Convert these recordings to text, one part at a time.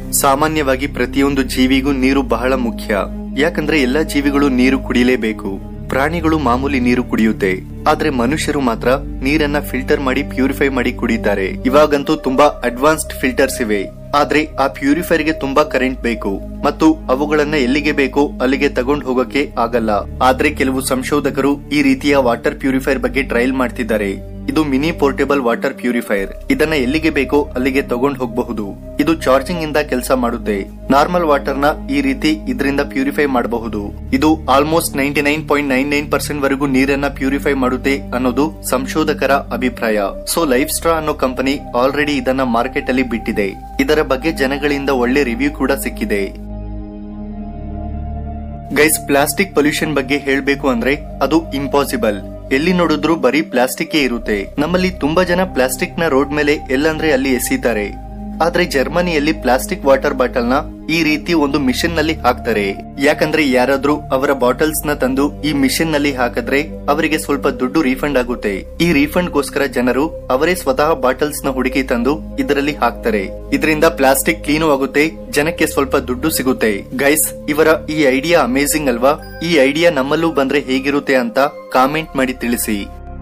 ಸಾಮಾನ್ಯವಾಗಿ ಪ್ರತಿಯೊಂದು ಜೀವಿಗೂ ನೀರು ಬಹಳ ಮುಖ್ಯ ಯಾಕಂದ್ರೆ ಎಲ್ಲಾ ಜೀವಿಗಳು ನೀರು ಕುಡಿಯಲೇಬೇಕು ಪ್ರಾಣಿಗಳು ಮಾಮೂಲಿ ನೀರು ಕುಡಿಯುತ್ತೆ ಆದ್ರೆ ಮನುಷ್ಯರು ಮಾತ್ರ ನೀರನ್ನ ಫಿಲ್ಟರ್ ಮಾಡಿ ಪ್ಯೂರಿಫೈ ಮಾಡಿ ಕುಡಿತಾರೆ ಇವಾಗಂತೂ ತುಂಬಾ ಅಡ್ವಾನ್ಸ್ಡ್ ಫಿಲ್ಟರ್ಸ್ ಇವೆ ಆದ್ರೆ ಆ ಪ್ಯೂರಿಫೈರ್ ಗೆ ತುಂಬಾ ಕರೆಂಟ್ ಬೇಕು ಮತ್ತು ಅವುಗಳನ್ನ ಎಲ್ಲಿಗೆ ಬೇಕೋ ಅಲ್ಲಿಗೆ ತಗೊಂಡು ಹೋಗಕ್ಕೆ ಆಗಲ್ಲ ಆದ್ರೆ ಕೆಲವು ಸಂಶೋಧಕರು ಈ ರೀತಿಯ ವಾಟರ್ ಪ್ಯೂರಿಫೈರ್ ಬಗ್ಗೆ ಟ್ರಯಲ್ ಮಾಡ್ತಿದ್ದಾರೆ ಇದು ಮಿನಿ ಪೋರ್ಟೇಬಲ್ ವಾಟರ್ ಪ್ಯೂರಿಫೈರ್ ಇದನ್ನ ಎಲ್ಲಿಗೆ ಬೇಕೋ ಅಲ್ಲಿಗೆ ತಗೊಂಡು ಹೋಗಬಹುದು ಇದು ಚಾರ್ಜಿಂಗ್ ಇಂದ ಕೆಲಸ ಮಾಡುತ್ತೆ ನಾರ್ಮಲ್ ವಾಟರ್ ನ ಈ ರೀತಿ ಇದರಿಂದ ಪ್ಯೂರಿಫೈ ಮಾಡಬಹುದು ಇದು almost ninety nine point nine nine percent ವರೆಗೂ ನೀರನ್ನ ಪ್ಯೂರಿಫೈ ಮಾಡುತ್ತೆ ಅನ್ನೋದು ಸಂಶೋಧಕರ ಅಭಿಪ್ರಾಯ ಸೊ ಲೈಫ್ ಸ್ಟ್ರಾ ಅನ್ನೋ ಕಂಪನಿ ಆಲ್ರೆಡಿ ಇದನ್ನ ಮಾರ್ಕೆಟ್ ಅಲ್ಲಿ ಬಿಟ್ಟಿದೆ ಇದರ ಬಗ್ಗೆ ಜನಗಳಿಂದ ಒಳ್ಳೆ ರಿವ್ಯೂ ಕೂಡ ಸಿಕ್ಕಿದೆ ಗೈಸ್ ಪ್ಲಾಸ್ಟಿಕ್ ಪೊಲ್ಯೂಷನ್ ಬಗ್ಗೆ ಹೇಳ್ಬೇಕು ಅಂದ್ರೆ ಅದು ಇಂಪಾಸಿಬಲ್ ಎಲ್ಲಿ ನೋಡಿದ್ರು ಬರೀ ಪ್ಲಾಸ್ಟಿಕ್ ಇರುತ್ತೆ ನಮ್ಮಲ್ಲಿ ತುಂಬಾ ಜನ ಪ್ಲಾಸ್ಟಿಕ್ ನ ರೋಡ್ ಮೇಲೆ ಎಲ್ಲಂದ್ರೆ ಅಲ್ಲಿ ಎಸೀತಾರೆ ಆದ್ರೆ ಜರ್ಮನಿಯಲ್ಲಿ ಪ್ಲಾಸ್ಟಿಕ್ ವಾಟರ್ ಬಾಟಲ್ ನ ಈ ರೀತಿ ಒಂದು ಮಿಷನ್ ನಲ್ಲಿ ಹಾಕ್ತಾರೆ ಯಾಕಂದ್ರೆ ಯಾರಾದ್ರೂ ಅವರ ಬಾಟಲ್ಸ್ ನ ತಂದು ಈ ಮಿಷನ್ ನಲ್ಲಿ ಹಾಕಿದ್ರೆ ಅವರಿಗೆ ಸ್ವಲ್ಪ ದುಡ್ಡು ರೀಫಂಡ್ ಆಗುತ್ತೆ ಈ ರೀಫಂಡ್ ಗೋಸ್ಕರ ಜನರು ಅವರೇ ಸ್ವತಃ ಬಾಟಲ್ಸ್ ನ ಹುಡುಕಿ ತಂದು ಇದರಲ್ಲಿ ಹಾಕ್ತಾರೆ ಇದರಿಂದ ಪ್ಲಾಸ್ಟಿಕ್ ಕ್ಲೀನು ಆಗುತ್ತೆ ಜನಕ್ಕೆ ಸ್ವಲ್ಪ ದುಡ್ಡು ಸಿಗುತ್ತೆ ಗೈಸ್ ಇವರ ಈ ಐಡಿಯಾ ಅಮೇಸಿಂಗ್ ಅಲ್ವಾ ಈ ಐಡಿಯಾ ನಮ್ಮಲ್ಲೂ ಬಂದ್ರೆ ಹೇಗಿರುತ್ತೆ ಅಂತ ಕಾಮೆಂಟ್ ಮಾಡಿ ತಿಳಿಸಿ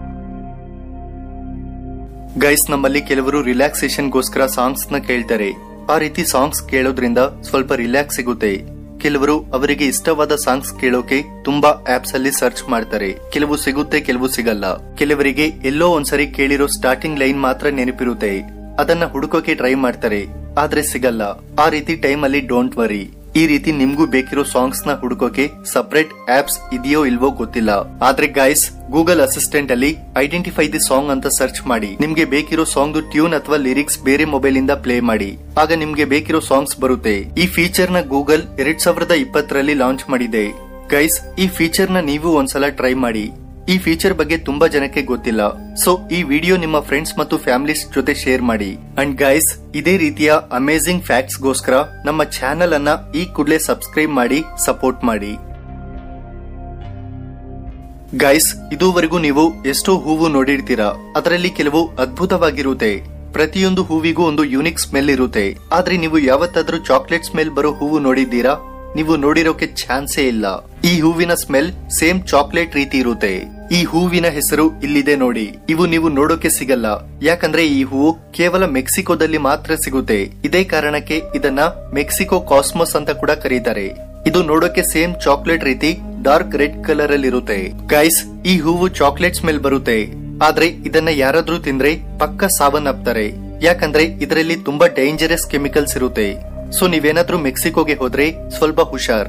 ಗೈಸ್ ನಮ್ಮಲ್ಲಿ ಕೆಲವರು ರಿಲ್ಯಾಕ್ಸೇಷನ್ ಗೋಸ್ಕರ ಸಾಂಗ್ಸ್ ನ ಕೇಳ್ತಾರೆ ಆ ರೀತಿ ಸಾಂಗ್ಸ್ ಕೇಳೋದ್ರಿಂದ ಸ್ವಲ್ಪ ರಿಲ್ಯಾಕ್ಸ್ ಸಿಗುತ್ತೆ ಕೆಲವರು ಅವರಿಗೆ ಇಷ್ಟವಾದ ಸಾಂಗ್ಸ್ ಕೇಳೋಕೆ ತುಂಬಾ ಆಪ್ಸ್ ಅಲ್ಲಿ ಸರ್ಚ್ ಮಾಡ್ತಾರೆ ಕೆಲವು ಸಿಗುತ್ತೆ ಕೆಲವು ಸಿಗಲ್ಲ ಕೆಲವರಿಗೆ ಎಲ್ಲೋ ಒಂದ್ಸರಿ ಕೇಳಿರೋ ಸ್ಟಾರ್ಟಿಂಗ್ ಲೈನ್ ಮಾತ್ರ ನೆನಪಿರುತ್ತೆ ಅದನ್ನ ಹುಡುಕೋಕೆ ಟ್ರೈ ಮಾಡ್ತಾರೆ ಆದ್ರೆ ಸಿಗಲ್ಲ ಆ ರೀತಿ ಟೈಮ್ ಅಲ್ಲಿ ಡೋಂಟ್ ವರಿ ಈ ರೀತಿ ನಿಮ್ಗೂ ಬೇಕಿರೋ ಸಾಂಗ್ಸ್ ನ ಹುಡುಕೋಕೆ ಸಪರೇಟ್ ಆಪ್ಸ್ ಇದೆಯೋ ಇಲ್ವೋ ಗೊತ್ತಿಲ್ಲ ಆದ್ರೆ ಗೈಸ್ ಗೂಗಲ್ ಅಸಿಸ್ಟೆಂಟ್ ಅಲ್ಲಿ ಐಡೆಂಟಿಫೈ ದಿ ಸಾಂಗ್ ಅಂತ ಸರ್ಚ್ ಮಾಡಿ ನಿಮ್ಗೆ ಬೇಕಿರೋ ಸಾಂಗ್ ಟ್ಯೂನ್ ಅಥವಾ ಲಿರಿಕ್ಸ್ ಬೇರೆ ಮೊಬೈಲ್ ಇಂದ ಪ್ಲೇ ಮಾಡಿ ಆಗ ನಿಮ್ಗೆ ಬೇಕಿರೋ ಸಾಂಗ್ಸ್ ಬರುತ್ತೆ ಈ ಫೀಚರ್ ನ ಗೂಗಲ್ ಎರಡ್ ಸಾವಿರದ ಇಪ್ಪತ್ತರಲ್ಲಿ ಲಾಂಚ್ ಮಾಡಿದೆ ಗೈಸ್ ಈ ಫೀಚರ್ ನ ನೀವು ಒಂದ್ಸಲ ಟ್ರೈ ಮಾಡಿ ಈ ಫೀಚರ್ ಬಗ್ಗೆ ತುಂಬಾ ಜನಕ್ಕೆ ಗೊತ್ತಿಲ್ಲ ಸೊ ಈ ವಿಡಿಯೋ ನಿಮ್ಮ ಫ್ರೆಂಡ್ಸ್ ಮತ್ತು ಫ್ಯಾಮಿಲೀಸ್ ಜೊತೆ ಶೇರ್ ಮಾಡಿ ಅಂಡ್ ಗೈಸ್ ಇದೇ ರೀತಿಯ ಅಮೇಸಿಂಗ್ ಫ್ಯಾಕ್ಟ್ಸ್ ಗೋಸ್ಕರ ನಮ್ಮ ಚಾನೆಲ್ ಅನ್ನ ಈ ಕೂಡಲೇ ಸಬ್ಸ್ಕ್ರೈಬ್ ಮಾಡಿ ಸಪೋರ್ಟ್ ಮಾಡಿ ಗೈಸ್ ಇದುವರೆಗೂ ನೀವು ಎಷ್ಟೋ ಹೂವು ನೋಡಿರ್ತೀರಾ ಅದರಲ್ಲಿ ಕೆಲವು ಅದ್ಭುತವಾಗಿರುತ್ತೆ ಪ್ರತಿಯೊಂದು ಹೂವಿಗೂ ಒಂದು ಯೂನಿಕ್ ಸ್ಮೆಲ್ ಇರುತ್ತೆ ಆದ್ರೆ ನೀವು ಯಾವತ್ತಾದ್ರೂ ಚಾಕ್ಲೇಟ್ ಸ್ಮೆಲ್ ಬರೋ ಹೂವು ನೋಡಿದ್ದೀರಾ ನೀವು ನೋಡಿರೋಕೆ ಚಾನ್ಸೇ ಇಲ್ಲ ಈ ಹೂವಿನ ಸ್ಮೆಲ್ ಸೇಮ್ ಚಾಕ್ಲೇಟ್ ರೀತಿ ಇರುತ್ತೆ ಈ ಹೂವಿನ ಹೆಸರು ಇಲ್ಲಿದೆ ನೋಡಿ ಇವು ನೀವು ನೋಡೋಕೆ ಸಿಗಲ್ಲ ಯಾಕಂದ್ರೆ ಈ ಹೂವು ಕೇವಲ ಮೆಕ್ಸಿಕೋದಲ್ಲಿ ಮಾತ್ರ ಸಿಗುತ್ತೆ ಇದೇ ಕಾರಣಕ್ಕೆ ಇದನ್ನ ಮೆಕ್ಸಿಕೋ ಕಾಸ್ಮೋಸ್ ಅಂತ ಕೂಡ ಕರೀತಾರೆ ಇದು ನೋಡೋಕೆ ಸೇಮ್ ಚಾಕ್ಲೇಟ್ ರೀತಿ ಡಾರ್ಕ್ ರೆಡ್ ಕಲರ್ ಅಲ್ಲಿ ಇರುತ್ತೆ ಗೈಸ್ ಈ ಹೂವು ಚಾಕ್ಲೇಟ್ ಸ್ಮೆಲ್ ಬರುತ್ತೆ ಆದ್ರೆ ಇದನ್ನ ಯಾರಾದ್ರೂ ತಿಂದ್ರೆ ಪಕ್ಕ ಸಾವನ್ನಪ್ತಾರೆ ಯಾಕಂದ್ರೆ ಇದರಲ್ಲಿ ತುಂಬಾ ಡೇಂಜರಸ್ ಕೆಮಿಕಲ್ಸ್ ಇರುತ್ತೆ ಸೊ ನೀವೇನಾದ್ರೂ ಮೆಕ್ಸಿಕೋಗೆ ಹೋದ್ರೆ ಸ್ವಲ್ಪ ಹುಷಾರ್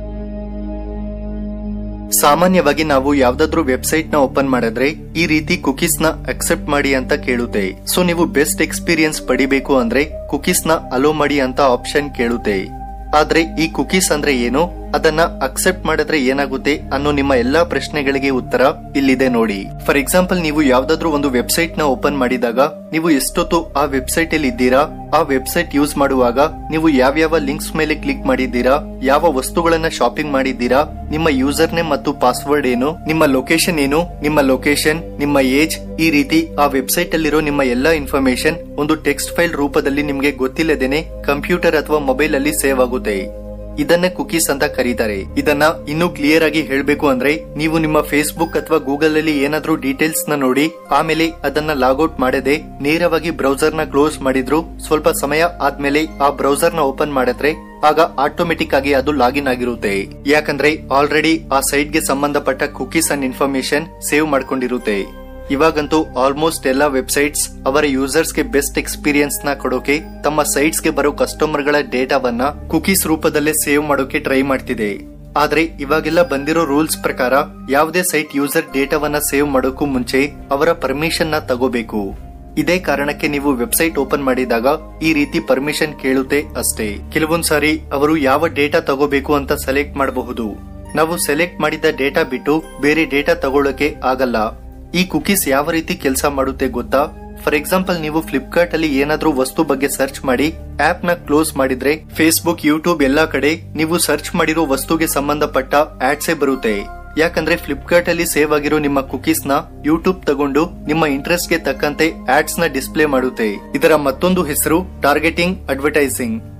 ಸಾಮಾನ್ಯವಾಗಿ ನಾವು ಯಾವ್ದಾದ್ರೂ ವೆಬ್ಸೈಟ್ ನ ಓಪನ್ ಮಾಡಿದ್ರೆ ಈ ರೀತಿ ಕುಕೀಸ್ ನ ಅಕ್ಸೆಪ್ಟ್ ಮಾಡಿ ಅಂತ ಕೇಳುತ್ತೆ ಸೊ ನೀವು ಬೆಸ್ಟ್ ಎಕ್ಸ್ಪೀರಿಯನ್ಸ್ ಪಡಿಬೇಕು ಅಂದ್ರೆ ಕುಕೀಸ್ ನ ಅಲೋ ಮಾಡಿ ಅಂತ ಆಪ್ಷನ್ ಕೇಳುತ್ತೆ ಆದ್ರೆ ಈ ಕುಕೀಸ್ ಅಂದ್ರೆ ಏನು ಅದನ್ನ ಅಕ್ಸೆಪ್ಟ್ ಮಾಡಿದ್ರೆ ಏನಾಗುತ್ತೆ ಅನ್ನೋ ನಿಮ್ಮ ಎಲ್ಲಾ ಪ್ರಶ್ನೆಗಳಿಗೆ ಉತ್ತರ ಇಲ್ಲಿದೆ ನೋಡಿ ಫಾರ್ ಎಕ್ಸಾಂಪಲ್ ನೀವು ಯಾವ್ದಾದ್ರು ಒಂದು ವೆಬ್ಸೈಟ್ ನ ಓಪನ್ ಮಾಡಿದಾಗ ನೀವು ಎಷ್ಟೊತ್ತು ಆ ವೆಬ್ಸೈಟ್ ಅಲ್ಲಿ ಇದ್ದೀರಾ ಆ ವೆಬ್ಸೈಟ್ ಯೂಸ್ ಮಾಡುವಾಗ ನೀವು ಯಾವ್ಯಾವ ಲಿಂಕ್ಸ್ ಮೇಲೆ ಕ್ಲಿಕ್ ಮಾಡಿದ್ದೀರಾ ಯಾವ ವಸ್ತುಗಳನ್ನ ಶಾಪಿಂಗ್ ಮಾಡಿದ್ದೀರಾ ನಿಮ್ಮ ಯೂಸರ್ ನೇಮ್ ಮತ್ತು ಪಾಸ್ವರ್ಡ್ ಏನು ನಿಮ್ಮ ಲೊಕೇಶನ್ ಏನು ನಿಮ್ಮ ಲೊಕೇಶನ್ ನಿಮ್ಮ ಏಜ್ ಈ ರೀತಿ ಆ ವೆಬ್ಸೈಟ್ ಅಲ್ಲಿರೋ ನಿಮ್ಮ ಎಲ್ಲಾ ಇನ್ಫಾರ್ಮೇಶನ್ ಒಂದು ಟೆಕ್ಸ್ಟ್ ಫೈಲ್ ರೂಪದಲ್ಲಿ ನಿಮ್ಗೆ ಗೊತ್ತಿಲ್ಲದೇನೆ ಕಂಪ್ಯೂಟರ್ ಅಥವಾ ಮೊಬೈಲ್ ಅಲ್ಲಿ ಸೇವ್ ಆಗುತ್ತೆ ಇದನ್ನೇ ಕುಕೀಸ್ ಅಂತ ಕರೀತಾರೆ ಇದನ್ನ ಇನ್ನೂ ಕ್ಲಿಯರ್ ಆಗಿ ಹೇಳ್ಬೇಕು ಅಂದ್ರೆ ನೀವು ನಿಮ್ಮ ಫೇಸ್ಬುಕ್ ಅಥವಾ ಗೂಗಲ್ ಅಲ್ಲಿ ಏನಾದ್ರೂ ಡೀಟೇಲ್ಸ್ ನ ನೋಡಿ ಆಮೇಲೆ ಅದನ್ನ ಲಾಗೌಟ್ ಮಾಡದೆ ನೇರವಾಗಿ ಬ್ರೌಸರ್ ನ ಕ್ಲೋಸ್ ಮಾಡಿದ್ರು ಸ್ವಲ್ಪ ಸಮಯ ಆದ್ಮೇಲೆ ಆ ಬ್ರೌಸರ್ ನ ಓಪನ್ ಮಾಡಿದ್ರೆ ಆಗ ಆಟೋಮೆಟಿಕ್ ಆಗಿ ಅದು ಲಾಗಿನ್ ಆಗಿರುತ್ತೆ ಯಾಕಂದ್ರೆ ಆಲ್ರೆಡಿ ಆ ಸೈಟ್ ಗೆ ಸಂಬಂಧಪಟ್ಟ ಕುಕೀಸ್ ಅಂಡ್ ಇನ್ಫಾರ್ಮೇಶನ್ ಸೇವ್ ಮಾಡ್ಕೊಂಡಿರುತ್ತೆ ಇವಾಗಂತೂ ಆಲ್ಮೋಸ್ಟ್ ಎಲ್ಲಾ ವೆಬ್ಸೈಟ್ಸ್ ಅವರ ಯೂಸರ್ಸ್ ಗೆ ಬೆಸ್ಟ್ ಎಕ್ಸ್ಪೀರಿಯನ್ಸ್ ನ ಕೊಡೋಕೆ ತಮ್ಮ ಸೈಟ್ಸ್ ಗೆ ಬರೋ ಕಸ್ಟಮರ್ ಗಳ ಡೇಟಾವನ್ನ ಕುಕೀಸ್ ರೂಪದಲ್ಲೇ ಸೇವ್ ಮಾಡೋಕೆ ಟ್ರೈ ಮಾಡ್ತಿದೆ ಆದ್ರೆ ಇವಾಗೆಲ್ಲ ಬಂದಿರೋ ರೂಲ್ಸ್ ಪ್ರಕಾರ ಯಾವುದೇ ಸೈಟ್ ಯೂಸರ್ ಡೇಟಾವನ್ನ ಸೇವ್ ಮಾಡೋಕ್ಕೂ ಮುಂಚೆ ಅವರ ಪರ್ಮಿಷನ್ ನ ತಗೋಬೇಕು ಇದೇ ಕಾರಣಕ್ಕೆ ನೀವು ವೆಬ್ಸೈಟ್ ಓಪನ್ ಮಾಡಿದಾಗ ಈ ರೀತಿ ಪರ್ಮಿಷನ್ ಕೇಳುತ್ತೆ ಅಷ್ಟೇ ಕೆಲವೊಂದ್ ಸಾರಿ ಅವರು ಯಾವ ಡೇಟಾ ತಗೋಬೇಕು ಅಂತ ಸೆಲೆಕ್ಟ್ ಮಾಡಬಹುದು ನಾವು ಸೆಲೆಕ್ಟ್ ಮಾಡಿದ ಡೇಟಾ ಬಿಟ್ಟು ಬೇರೆ ಡೇಟಾ ತಗೊಳ್ಳೋಕೆ ಆಗಲ್ಲ ಈ ಕುಕೀಸ್ ಯಾವ ರೀತಿ ಕೆಲಸ ಮಾಡುತ್ತೆ ಗೊತ್ತಾ ಫಾರ್ ಎಕ್ಸಾಂಪಲ್ ನೀವು ಫ್ಲಿಪ್ಕಾರ್ಟ್ ಅಲ್ಲಿ ಏನಾದ್ರೂ ವಸ್ತು ಬಗ್ಗೆ ಸರ್ಚ್ ಮಾಡಿ ಆಪ್ ನ ಕ್ಲೋಸ್ ಮಾಡಿದ್ರೆ ಫೇಸ್ಬುಕ್ ಯೂಟ್ಯೂಬ್ ಎಲ್ಲಾ ಕಡೆ ನೀವು ಸರ್ಚ್ ಮಾಡಿರೋ ವಸ್ತುಗೆ ಸಂಬಂಧಪಟ್ಟ ಆಡ್ಸೇ ಬರುತ್ತೆ ಯಾಕಂದ್ರೆ ಫ್ಲಿಪ್ಕಾರ್ಟ್ ಅಲ್ಲಿ ಸೇವ್ ಆಗಿರೋ ನಿಮ್ಮ ಕುಕೀಸ್ ನ ಯೂಟ್ಯೂಬ್ ತಗೊಂಡು ನಿಮ್ಮ ಇಂಟ್ರೆಸ್ಟ್ ಗೆ ತಕ್ಕಂತೆ ಆಡ್ಸ್ ನ ಡಿಸ್ಪ್ಲೇ ಮಾಡುತ್ತೆ ಇದರ ಮತ್ತೊಂದು ಹೆಸರು ಟಾರ್ಗೆಟಿಂಗ್ ಅಡ್ವರ್ಟೈಸಿಂಗ್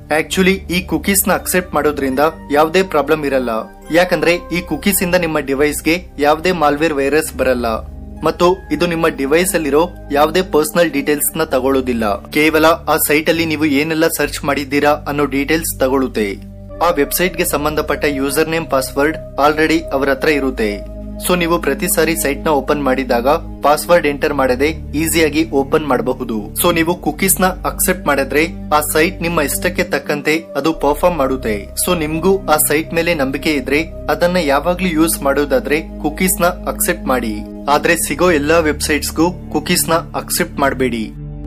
ಆಕ್ಚುಲಿ ಈ ಕುಕೀಸ್ ನ ಅಕ್ಸೆಪ್ಟ್ ಮಾಡೋದ್ರಿಂದ ಯಾವುದೇ ಪ್ರಾಬ್ಲಮ್ ಇರಲ್ಲ ಯಾಕಂದ್ರೆ ಈ ಕುಕೀಸ್ ಇಂದ ನಿಮ್ಮ ಡಿವೈಸ್ಗೆ ಯಾವುದೇ ಮಾಲ್ವೇರ್ ವೈರಸ್ ಬರಲ್ಲ ಮತ್ತು ಇದು ನಿಮ್ಮ ಡಿವೈಸ್ ಅಲ್ಲಿರೋ ಯಾವುದೇ ಪರ್ಸನಲ್ ಡೀಟೇಲ್ಸ್ ನ ತಗೊಳ್ಳೋದಿಲ್ಲ ಕೇವಲ ಆ ಸೈಟ್ ಅಲ್ಲಿ ನೀವು ಏನೆಲ್ಲ ಸರ್ಚ್ ಮಾಡಿದ್ದೀರಾ ಅನ್ನೋ ಡೀಟೇಲ್ಸ್ ತಗೊಳುತ್ತೆ ಆ ವೆಬ್ಸೈಟ್ ಗೆ ಸಂಬಂಧಪಟ್ಟ ಯೂಸರ್ ನೇಮ್ ಪಾಸ್ವರ್ಡ್ ಆಲ್ರೆಡಿ ಅವರ ಹತ್ರ ಇರುತ್ತೆ ಸೊ ನೀವು ಪ್ರತಿ ಸಾರಿ ಸೈಟ್ ನ ಓಪನ್ ಮಾಡಿದಾಗ ಪಾಸ್ವರ್ಡ್ ಎಂಟರ್ ಮಾಡದೆ ಈಸಿಯಾಗಿ ಓಪನ್ ಮಾಡಬಹುದು ಸೊ ನೀವು ಕುಕೀಸ್ ನ ಅಕ್ಸೆಪ್ಟ್ ಮಾಡಿದ್ರೆ ಆ ಸೈಟ್ ನಿಮ್ಮ ಇಷ್ಟಕ್ಕೆ ತಕ್ಕಂತೆ ಅದು ಪರ್ಫಾರ್ಮ್ ಮಾಡುತ್ತೆ ಸೊ ನಿಮ್ಗೂ ಆ ಸೈಟ್ ಮೇಲೆ ನಂಬಿಕೆ ಇದ್ರೆ ಅದನ್ನ ಯಾವಾಗ್ಲೂ ಯೂಸ್ ಮಾಡೋದಾದ್ರೆ ಕುಕೀಸ್ ನ ಅಕ್ಸೆಪ್ಟ್ ಮಾಡಿ ಆದ್ರೆ ಸಿಗೋ ಎಲ್ಲಾ ವೆಬ್ಸೈಟ್ಸ್ಗೂ ಕುಕೀಸ್ ನ ಅಕ್ಸೆಪ್ಟ್ ಮಾಡಬೇಡಿ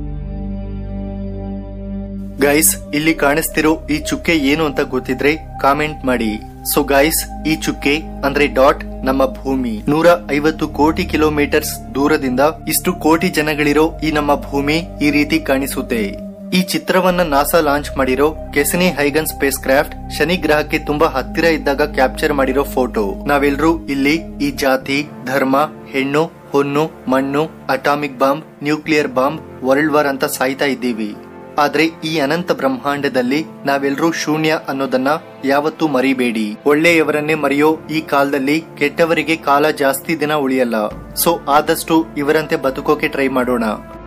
ಗೈಸ್ ಇಲ್ಲಿ ಕಾಣಿಸ್ತಿರೋ ಈ ಚುಕ್ಕೆ ಏನು ಅಂತ ಗೊತ್ತಿದ್ರೆ ಕಾಮೆಂಟ್ ಮಾಡಿ ಸೊ ಗೈಸ್ ಈ ಚುಕ್ಕೆ ಅಂದ್ರೆ ಡಾಟ್ ನಮ್ಮ ಭೂಮಿ ನೂರ ಐವತ್ತು ಕೋಟಿ ಕಿಲೋಮೀಟರ್ಸ್ ದೂರದಿಂದ ಇಷ್ಟು ಕೋಟಿ ಜನಗಳಿರೋ ಈ ನಮ್ಮ ಭೂಮಿ ಈ ರೀತಿ ಕಾಣಿಸುತ್ತೆ ಈ ಚಿತ್ರವನ್ನ ನಾಸಾ ಲಾಂಚ್ ಮಾಡಿರೋ ಕೆಸನಿ ಹೈಗನ್ ಸ್ಪೇಸ್ ಕ್ರಾಫ್ಟ್ ಶನಿ ಗ್ರಹಕ್ಕೆ ತುಂಬಾ ಹತ್ತಿರ ಇದ್ದಾಗ ಕ್ಯಾಪ್ಚರ್ ಮಾಡಿರೋ ಫೋಟೋ ನಾವೆಲ್ಲರೂ ಇಲ್ಲಿ ಈ ಜಾತಿ ಧರ್ಮ ಹೆಣ್ಣು ಹೊನ್ನು ಮಣ್ಣು atomic bomb nuclear bomb world war ಅಂತ ಸಾಯ್ತಾ ಇದ್ದೀವಿ ಆದ್ರೆ ಈ ಅನಂತ ಬ್ರಹ್ಮಾಂಡದಲ್ಲಿ ನಾವೆಲ್ಲರೂ ಶೂನ್ಯ ಅನ್ನೋದನ್ನ ಯಾವತ್ತೂ ಮರಿಬೇಡಿ ಒಳ್ಳೆಯವರನ್ನೇ ಮರೆಯೋ ಈ ಕಾಲದಲ್ಲಿ ಕೆಟ್ಟವರಿಗೆ ಕಾಲ ಜಾಸ್ತಿ ದಿನ ಉಳಿಯಲ್ಲ ಸೊ ಆದಷ್ಟು ಇವರಂತೆ ಬದುಕೋಕೆ ಟ್ರೈ ಮಾಡೋಣ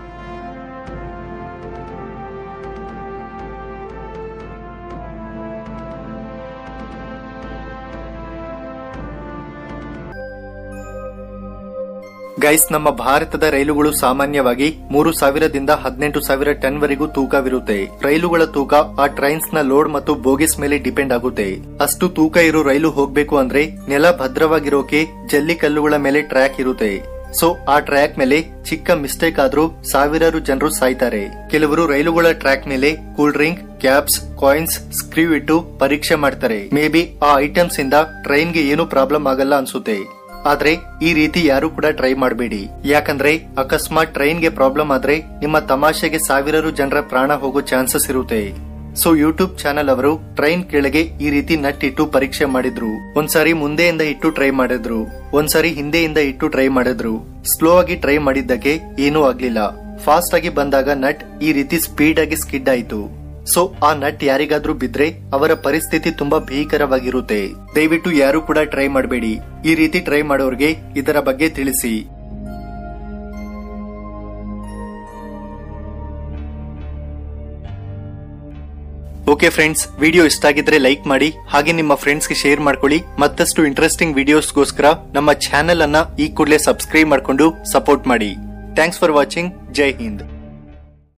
ಗೈಸ್ ನಮ್ಮ ಭಾರತದ ರೈಲುಗಳು ಸಾಮಾನ್ಯವಾಗಿ ಮೂರು ಸಾವಿರದಿಂದ ಹದಿನೆಂಟು ಸಾವಿರ ಟನ್ ವರೆಗೂ ತೂಕವಿರುತ್ತೆ ರೈಲುಗಳ ತೂಕ ಆ ಟ್ರೈನ್ಸ್ ನ ಲೋಡ್ ಮತ್ತು ಬೋಗಿಸ್ ಮೇಲೆ ಡಿಪೆಂಡ್ ಆಗುತ್ತೆ ಅಷ್ಟು ತೂಕ ಇರೋ ರೈಲು ಹೋಗ್ಬೇಕು ಅಂದ್ರೆ ನೆಲ ಭದ್ರವಾಗಿರೋಕೆ ಜಲ್ಲಿ ಕಲ್ಲುಗಳ ಮೇಲೆ ಟ್ರ್ಯಾಕ್ ಇರುತ್ತೆ ಸೊ ಆ ಟ್ರ್ಯಾಕ್ ಮೇಲೆ ಚಿಕ್ಕ ಮಿಸ್ಟೇಕ್ ಆದ್ರೂ ಸಾವಿರಾರು ಜನರು ಸಾಯ್ತಾರೆ ಕೆಲವರು ರೈಲುಗಳ ಟ್ರ್ಯಾಕ್ ಮೇಲೆ cool drink caps coins screw ಇಟ್ಟು ಪರೀಕ್ಷೆ ಮಾಡ್ತಾರೆ ಮೇ ಬಿ ಆ ಐಟಮ್ಸ್ ಇಂದ ಟ್ರೈನ್ಗೆ ಏನು ಪ್ರಾಬ್ಲಮ್ ಆಗಲ್ಲ ಅನ್ಸುತ್ತೆ ಆದ್ರೆ ಈ ರೀತಿ ಯಾರು ಕೂಡ ಟ್ರೈ ಮಾಡಬೇಡಿ ಯಾಕಂದ್ರೆ ಅಕಸ್ಮಾತ್ ಟ್ರೈನ್ಗೆ ಪ್ರಾಬ್ಲಮ್ ಆದ್ರೆ ನಿಮ್ಮ ತಮಾಷೆಗೆ ಸಾವಿರಾರು ಜನರ ಪ್ರಾಣ ಹೋಗೋ ಚಾನ್ಸಸ್ ಇರುತ್ತೆ ಸೊ ಯೂಟ್ಯೂಬ್ ಚಾನೆಲ್ ಅವರು ಟ್ರೈನ್ ಕೆಳಗೆ ಈ ರೀತಿ ನಟ್ ಇಟ್ಟು ಪರೀಕ್ಷೆ ಮಾಡಿದ್ರು ಒಂದ್ಸಾರಿ ಮುಂದೆಯಿಂದ ಇಟ್ಟು ಟ್ರೈ ಮಾಡಿದ್ರು ಒಂದ್ಸಾರಿ ಹಿಂದೆಯಿಂದ ಇಟ್ಟು ಟ್ರೈ ಮಾಡಿದ್ರು ಸ್ಲೋ ಆಗಿ ಟ್ರೈ ಮಾಡಿದ್ದಕ್ಕೆ ಏನೂ ಆಗ್ಲಿಲ್ಲ ಫಾಸ್ಟ್ ಆಗಿ ಬಂದಾಗ ನಟ್ ಈ ರೀತಿ ಸ್ಪೀಡ್ ಆಗಿ ಸ್ಕಿಡ್ ಆಯ್ತು ಸೊ ಆ ನಟ್ ಯಾರಿಗಾದ್ರೂ ಬಿದ್ರೆ ಅವರ ಪರಿಸ್ಥಿತಿ ತುಂಬಾ ಭೀಕರವಾಗಿರುತ್ತೆ ದಯವಿಟ್ಟು ಯಾರು ಕೂಡ ಟ್ರೈ ಮಾಡಬೇಡಿ ಈ ರೀತಿ ಟ್ರೈ ಮಾಡೋರ್ಗೆ ಇದರ ಬಗ್ಗೆ ತಿಳಿಸಿ ಓಕೆ ಫ್ರೆಂಡ್ಸ್ ವಿಡಿಯೋ ಇಷ್ಟ ಆಗಿದ್ರೆ ಲೈಕ್ ಮಾಡಿ ಹಾಗೆ ನಿಮ್ಮ ಫ್ರೆಂಡ್ಸ್ಗೆ ಶೇರ್ ಮಾಡ್ಕೊಳ್ಳಿ ಮತ್ತಷ್ಟು ಇಂಟ್ರೆಸ್ಟಿಂಗ್ ವಿಡಿಯೋಸ್ಗೋಸ್ಕರ ನಮ್ಮ ಚಾನೆಲ್ ಅನ್ನ ಈ ಕೂಡಲೇ ಸಬ್ಸ್ಕ್ರೈಬ್ ಮಾಡ್ಕೊಂಡು ಸಪೋರ್ಟ್ ಮಾಡಿ thanks for watching Jai Hind